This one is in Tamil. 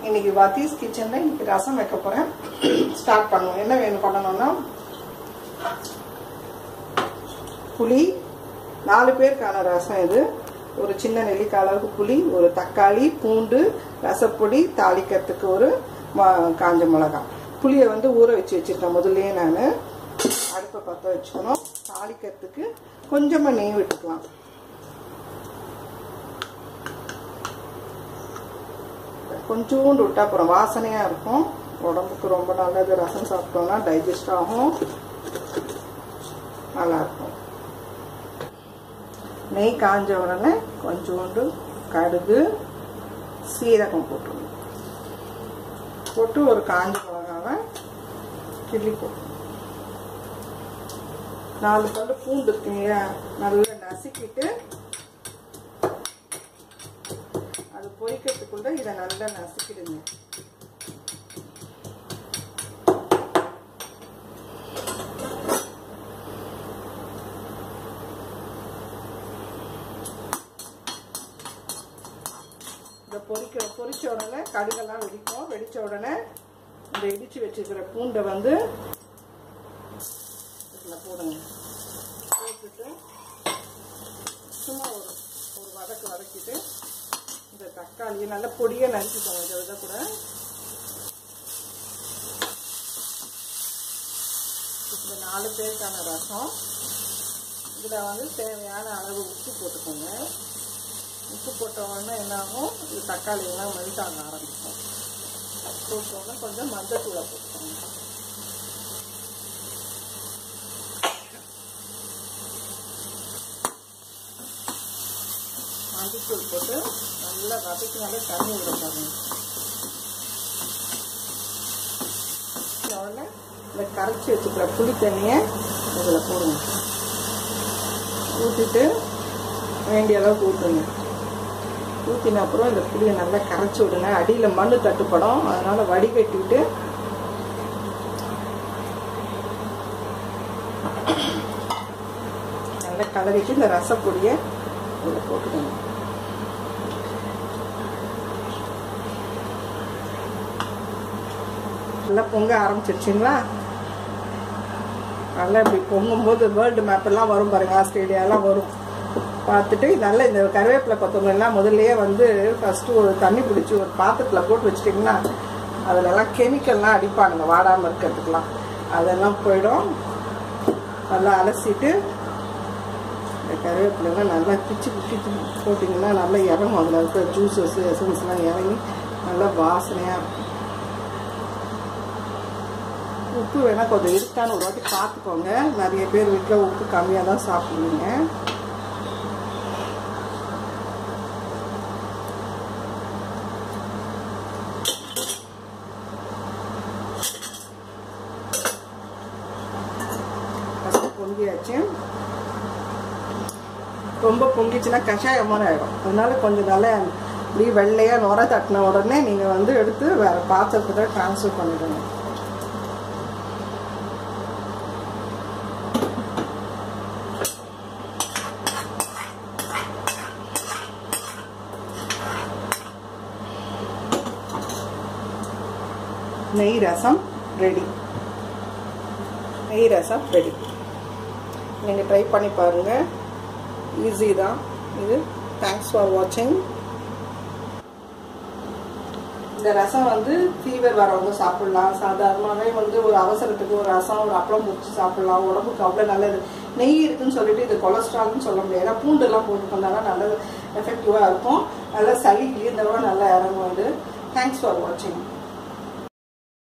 இன்னைக்கு வத்தீஸ் கிச்சனில் இன்னைக்கு ரசம் வைக்க போகிறேன் ஸ்டார்ட் பண்ணுவோம் என்ன வேணும் பண்ணணும்னா புளி நாலு பேருக்கான ரசம் இது ஒரு சின்ன நெல்லிக்காய் அளவுக்கு புளி ஒரு தக்காளி பூண்டு ரசப்பொடி தாளிக்கிறதுக்கு ஒரு ம- காஞ்ச மிளகாய் புளியை வந்து ஊற வச்சு வச்சிருக்கேன் முதல்லயே நான் அடுப்பை பற்ற வச்சுக்கணும் தாளிக்கிறதுக்கு கொஞ்சமாக நெய் விட்டுக்கலாம் கொஞ்சோண்டு விட்டா அப்புறம் வாசனையாக இருக்கும் உடம்புக்கு ரொம்ப நல்லது ரசம் சாப்பிட்டோம்னா டைஜஸ்ட் ஆகும் நல்லாயிருக்கும் நெய் காஞ்ச உடனே கொஞ்சோண்டு கடுகு சீரகம் போட்டுருணும் போட்டு ஒரு காஞ்ச மிளகாவை கிள்ளி போட்டு நாலு பல்லு பூண்டு இருக்குங்க நல்லா நசுக்கிட்டு அது பொரிக்கிறதுக்குள்ள இதை நல்லா நசுக்கிடுங்க இதை பொரிக்க பொரிச்ச உடனே கடுகெல்லாம் வெடிக்கும் வெடிச்ச உடனே இந்த இடிச்சு வச்சுக்கிற பூண்டை வந்து இதில் போடுங்க போட்டுட்டு சும்மா ஒரு ஒரு வதக்கு வதக்கிட்டு இந்த தக்காளியை நல்லா பொடியாக நறுக்கிக்கோங்க இதை இதை கூட இந்த நாலு பேருக்கான ரசம் இதில் வந்து தேவையான அளவு உப்பு போட்டுக்கோங்க உப்பு போட்ட உடனே என்ன ஆகும் இது தக்காளி எல்லாம் மெல்ட் ஆக ஆரம்பிக்கும் போட்டோன்னா கொஞ்சம் மஞ்சத்தூளை போட்டுக்கோங்க மஞ்சத்தூள் போட்டு நல்லா வதக்கினாலே தண்ணி விட பாருங்க உடனே இந்த கரைச்சி வச்சுக்கிற புளி தண்ணியை இதில் போடுங்க ஊற்றிட்டு வேண்டிய அளவுக்கு ஊற்றுங்க ஊற்றின அப்புறம் இந்த புளியை நல்லா கரைச்சி விடுங்க அடியில் மண் தட்டுப்படும் அதனால் வடிகட்டிட்டு நல்லா கலரிட்டு இந்த ரசப்பொடியை இதில் போட்டுக்கணும் நல்லா பொங்க ஆரம்பிச்சிருச்சுங்களா நல்லா இப்படி பொங்கும்போது வேர்ல்டு மேப்பெல்லாம் வரும் பாருங்க ஆஸ்திரேலியாலாம் வரும் பார்த்துட்டு நல்லா இந்த கருவேப்பிலை கொத்தமல்லாம் முதல்லயே வந்து ஃபஸ்ட்டு ஒரு தண்ணி பிடிச்சி ஒரு பாத்திரத்தில் போட்டு வச்சிட்டிங்கன்னா அதிலெல்லாம் கெமிக்கல்லாம் அடிப்பானுங்க வாடாமல் இருக்கிறதுக்கெலாம் அதெல்லாம் போயிடும் நல்லா அலசிட்டு இந்த கருவேப்பிலைலாம் நல்லா பிச்சு பிச்சு போட்டிங்கன்னா நல்லா இறங்கும் அதில் இருக்கிற ஜூஸஸ் எசன்ஸ்லாம் இறங்கி நல்லா வாசனையாக இருக்கும் உப்பு வேணால் கொஞ்சம் இருக்கான்னு ஒரு வாட்டி பார்த்துக்கோங்க நிறைய பேர் வீட்டில் உப்பு கம்மியாக தான் சாப்பிடுவீங்க ஃபஸ்ட்டு பொங்கியாச்சு ரொம்ப பொங்கிச்சுன்னா கஷாயம் மாதிரி ஆகிடும் அதனால கொஞ்சம் நல்லா இப்படி வெள்ளையாக நுர தட்டின உடனே நீங்கள் வந்து எடுத்து வேறு பாத்திரத்துக்கு ட்ரான்ஸ்ஃபர் பண்ணிடுங்க நெய் ரசம் ரெடி நெய் ரசம் ரெடி நீங்கள் ட்ரை பண்ணி பாருங்கள் ஈஸி தான் இது தேங்க்ஸ் ஃபார் வாட்சிங் இந்த ரசம் வந்து ஃபீவர் வரவங்க சாப்பிடலாம் சாதாரணமாகவே வந்து ஒரு அவசரத்துக்கு ஒரு ரசம் ஒரு அப்பளம் முடிச்சு சாப்பிடலாம் உடம்புக்கு அவ்வளோ நல்லது நெய் இருக்குன்னு சொல்லிட்டு இது கொலஸ்ட்ரால்னு சொல்ல முடியாது ஏன்னா பூண்டெல்லாம் போட்டுக்கொண்டாலும் நல்லது எஃபெக்டிவாக இருக்கும் நல்லா சளி இந்த விட நல்லா இறங்கும் இது தேங்க்ஸ் ஃபார் வாட்சிங்